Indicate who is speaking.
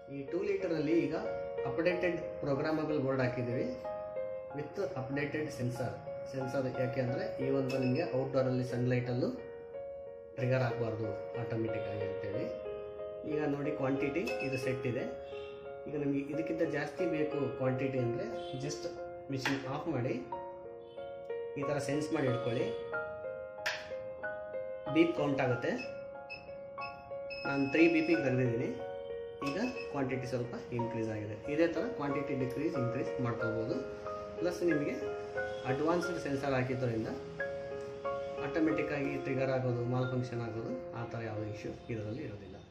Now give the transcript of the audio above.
Speaker 1: ಈ ಟೂ ಲೀಟರಲ್ಲಿ ಈಗ ಅಪ್ಡೇಟೆಡ್ ಪ್ರೋಗ್ರಾಮಬಲ್ ಬೋರ್ಡ್ ಹಾಕಿದ್ದೀವಿ ವಿತ್ ಅಪ್ಡೇಟೆಡ್ ಸೆನ್ಸರ್ ಸೆನ್ಸರ್ ಯಾಕೆ ಅಂದರೆ ಈ ಒಂದು ನಿಮಗೆ ಔಟ್ಡೋರಲ್ಲಿ ಸನ್ಲೈಟಲ್ಲೂ ಟ್ರಿಗರ್ ಆಗಬಾರ್ದು ಆಟೋಮೆಟಿಕ್ ಆಗಿ ಅಂತೇಳಿ ಈಗ ನೋಡಿ ಕ್ವಾಂಟಿಟಿ ಇದು ಸೆಟ್ ಇದೆ ಈಗ ನಿಮಗೆ ಇದಕ್ಕಿಂತ ಜಾಸ್ತಿ ಬೇಕು ಕ್ವಾಂಟಿಟಿ ಅಂದರೆ ಜಸ್ಟ್ ಮಿಷಿನ್ ಆಫ್ ಮಾಡಿ ಈ ಥರ ಸೆನ್ಸ್ ಮಾಡಿ ಇಟ್ಕೊಳ್ಳಿ ಬೀಪ್ ಕೌಂಟ್ ಆಗುತ್ತೆ ನಾನು ತ್ರೀ ಬಿ ಪಿಗೆ ತೆಗೆದಿದ್ದೀನಿ ಈಗ ಕ್ವಾಂಟಿಟಿ ಸ್ವಲ್ಪ ಇನ್ಕ್ರೀಸ್ ಆಗಿದೆ ಇದೇ ಥರ ಕ್ವಾಂಟಿಟಿ ಡಿಕ್ರೀಸ್ ಇನ್ಕ್ರೀಸ್ ಮಾಡ್ಕೋಬೋದು ಪ್ಲಸ್ ನಿಮಗೆ ಅಡ್ವಾನ್ಸ್ಡ್ ಸೆನ್ಸರ್ ಹಾಕಿದ್ದರಿಂದ ಆಟೋಮೆಟಿಕ್ಕಾಗಿ ಟ್ರಿಗರ್ ಆಗೋದು ಮಾಲ್ ಫಂಕ್ಷನ್ ಆಗೋದು ಆ ಥರ ಯಾವುದೇ ಇಶ್ಯೂ ಇದರಲ್ಲಿ ಇರೋದಿಲ್ಲ